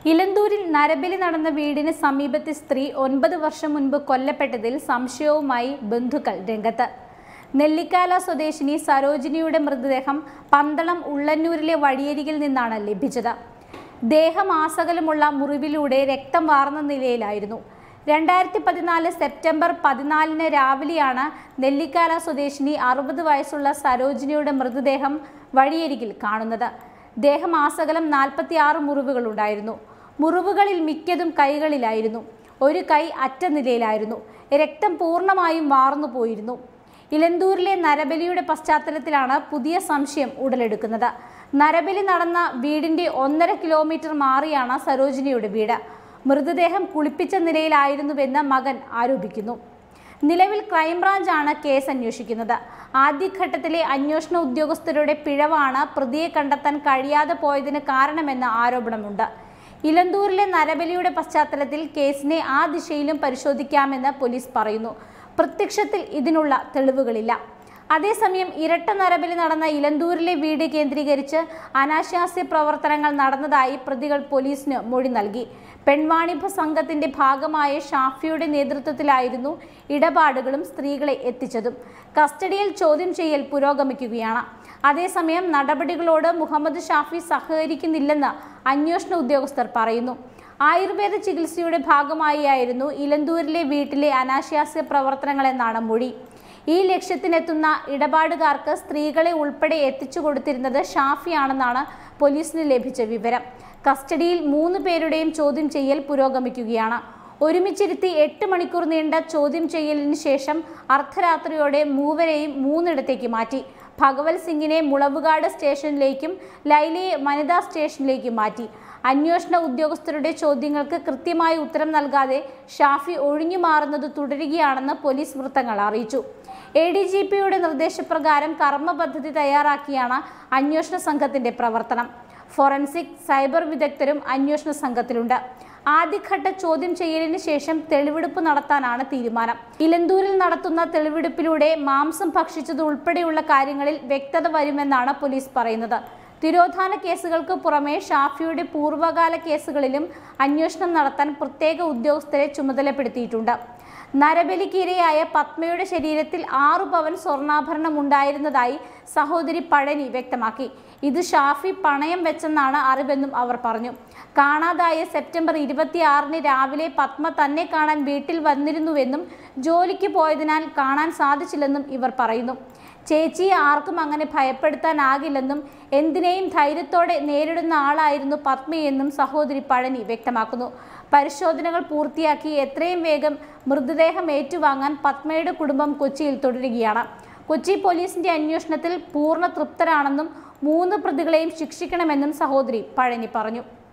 ഇലന്തൂരിൽ നരബലി നടന്ന വീടിന് സമീപത്തെ സ്ത്രീ ഒൻപത് വർഷം മുൻപ് കൊല്ലപ്പെട്ടതിൽ സംശയവുമായി ബന്ധുക്കൾ രംഗത്ത് നെല്ലിക്കാല സ്വദേശിനി സരോജിനിയുടെ മൃതദേഹം പന്തളം ഉള്ളന്നൂരിലെ വഴിയരികിൽ നിന്നാണ് ലഭിച്ചത് ദേഹമാസകലമുള്ള മുറിവിലൂടെ രക്തം വാർന്ന നിലയിലായിരുന്നു രണ്ടായിരത്തി പതിനാല് സെപ്റ്റംബർ പതിനാലിന് രാവിലെയാണ് നെല്ലിക്കാല സ്വദേശിനി അറുപത് വയസ്സുള്ള സരോജിനിയുടെ മൃതദേഹം വഴിയരികിൽ കാണുന്നത് ദേഹമാസകലം നാൽപ്പത്തിയാറ് മുറിവുകളുണ്ടായിരുന്നു മുറിവുകളിൽ മിക്കതും കൈകളിലായിരുന്നു ഒരു കൈ അറ്റ നിലയിലായിരുന്നു രക്തം പൂർണ്ണമായും വാർന്നു പോയിരുന്നു ഇലന്തൂരിലെ നരബലിയുടെ പശ്ചാത്തലത്തിലാണ് പുതിയ സംശയം ഉടലെടുക്കുന്നത് നരബലി നടന്ന വീടിന്റെ ഒന്നര കിലോമീറ്റർ മാറിയാണ് സരോജിനിയുടെ വീട് മൃതദേഹം കുളിപ്പിച്ച നിലയിലായിരുന്നുവെന്ന് മകൻ ആരോപിക്കുന്നു നിലവിൽ ക്രൈംബ്രാഞ്ചാണ് കേസ് അന്വേഷിക്കുന്നത് ആദ്യഘട്ടത്തിലെ അന്വേഷണ ഉദ്യോഗസ്ഥരുടെ പിഴവാണ് പ്രതിയെ കണ്ടെത്താൻ കഴിയാതെ പോയതിന് കാരണമെന്ന ആരോപണമുണ്ട് ഇലന്തൂരിലെ നരബലിയുടെ പശ്ചാത്തലത്തിൽ കേസിനെ ആ ദിശയിലും പരിശോധിക്കാമെന്ന് പോലീസ് പറയുന്നു പ്രത്യക്ഷത്തിൽ ഇതിനുള്ള തെളിവുകളില്ല അതേസമയം ഇരട്ട നരബലി നടന്ന ഇലന്തൂരിലെ വീട് കേന്ദ്രീകരിച്ച് അനാശാസ്യ പ്രവർത്തനങ്ങൾ നടന്നതായി പ്രതികൾ പോലീസിന് മൊഴി നൽകി പെൺവാണിഭ സംഘത്തിന്റെ ഭാഗമായ ഷാഫിയുടെ നേതൃത്വത്തിലായിരുന്നു ഇടപാടുകളും സ്ത്രീകളെ എത്തിച്ചതും കസ്റ്റഡിയിൽ ചോദ്യം ചെയ്യൽ പുരോഗമിക്കുകയാണ് അതേസമയം നടപടികളോട് മുഹമ്മദ് ഷാഫി സഹകരിക്കുന്നില്ലെന്ന് അന്വേഷണ ഉദ്യോഗസ്ഥർ പറയുന്നു ആയുർവേദ ചികിത്സയുടെ ഭാഗമായായിരുന്നു ഇലന്തൂരിലെ വീട്ടിലെ അനാശാസ്യ പ്രവർത്തനങ്ങളെന്നാണ് മൊഴി ഈ ലക്ഷ്യത്തിനെത്തുന്ന ഇടപാടുകാർക്ക് സ്ത്രീകളെ ഉൾപ്പെടെ എത്തിച്ചു കൊടുത്തിരുന്നത് ഷാഫിയാണെന്നാണ് പോലീസിന് ലഭിച്ച വിവരം കസ്റ്റഡിയിൽ മൂന്ന് പേരുടെയും ചോദ്യം ചെയ്യൽ പുരോഗമിക്കുകയാണ് ഒരുമിച്ചിരുത്തി എട്ട് മണിക്കൂർ നീണ്ട ചോദ്യം ചെയ്യലിന് ശേഷം അർദ്ധരാത്രിയോടെ മൂവരെയും മൂന്നിടത്തേക്ക് മാറ്റി ഭഗവത് സിംഗിനെ മുളവുകാട് സ്റ്റേഷനിലേക്കും ലൈലയെ വനിതാ സ്റ്റേഷനിലേക്കും മാറ്റി അന്വേഷണ ഉദ്യോഗസ്ഥരുടെ ചോദ്യങ്ങൾക്ക് കൃത്യമായി ഉത്തരം നൽകാതെ ഷാഫി ഒഴിഞ്ഞു മാറുന്നത് തുടരുകയാണെന്ന് പോലീസ് വൃത്തങ്ങൾ അറിയിച്ചു എ ഡി ജി പിയുടെ നിർദ്ദേശപ്രകാരം കർമ്മ പദ്ധതി തയ്യാറാക്കിയാണ് അന്വേഷണ സംഘത്തിന്റെ പ്രവർത്തനം ഫോറൻസിക് സൈബർ വിദഗ്ധരും അന്വേഷണ സംഘത്തിലുണ്ട് ആദ്യഘട്ട ചോദ്യം ചെയ്യലിന് ശേഷം തെളിവെടുപ്പ് നടത്താനാണ് തീരുമാനം ഇലന്തൂരിൽ നടത്തുന്ന തെളിവെടുപ്പിലൂടെ മാംസം ഭക്ഷിച്ചത് ഉൾപ്പെടെയുള്ള കാര്യങ്ങളിൽ വ്യക്തത വരുമെന്നാണ് പോലീസ് പറയുന്നത് തിരോധാന കേസുകൾക്ക് പുറമെ ഷാഫിയുടെ പൂർവ്വകാല കേസുകളിലും അന്വേഷണം നടത്താൻ പ്രത്യേക ഉദ്യോഗസ്ഥരെ ചുമതലപ്പെടുത്തിയിട്ടുണ്ട് നരബലിക്കിരയായ പത്മയുടെ ശരീരത്തിൽ ആറു പവൻ സ്വർണ്ണാഭരണം ഉണ്ടായിരുന്നതായി സഹോദരി പഴനി വ്യക്തമാക്കി ഇത് ഷാഫി പണയം വെച്ചെന്നാണ് അറിവെന്നും അവർ പറഞ്ഞു കാണാതായ സെപ്റ്റംബർ ഇരുപത്തിയാറിന് രാവിലെ പത്മ തന്നെ കാണാൻ വീട്ടിൽ വന്നിരുന്നുവെന്നും ജോലിക്ക് പോയതിനാൽ കാണാൻ സാധിച്ചില്ലെന്നും ഇവർ പറയുന്നു ചേച്ചിയെ ആർക്കും അങ്ങനെ ഭയപ്പെടുത്താനാകില്ലെന്നും എന്തിനേയും ധൈര്യത്തോടെ നേരിടുന്ന ആളായിരുന്നു പത്മയെന്നും സഹോദരി പഴനി വ്യക്തമാക്കുന്നു പരിശോധനകൾ പൂർത്തിയാക്കി എത്രയും വേഗം മൃതദേഹം ഏറ്റുവാങ്ങാൻ പത്മയുടെ കുടുംബം കൊച്ചിയിൽ തുടരുകയാണ് കൊച്ചി പോലീസിന്റെ അന്വേഷണത്തിൽ പൂർണ്ണ തൃപ്തരാണെന്നും മൂന്ന് പ്രതികളെയും ശിക്ഷിക്കണമെന്നും സഹോദരി പഴനി പറഞ്ഞു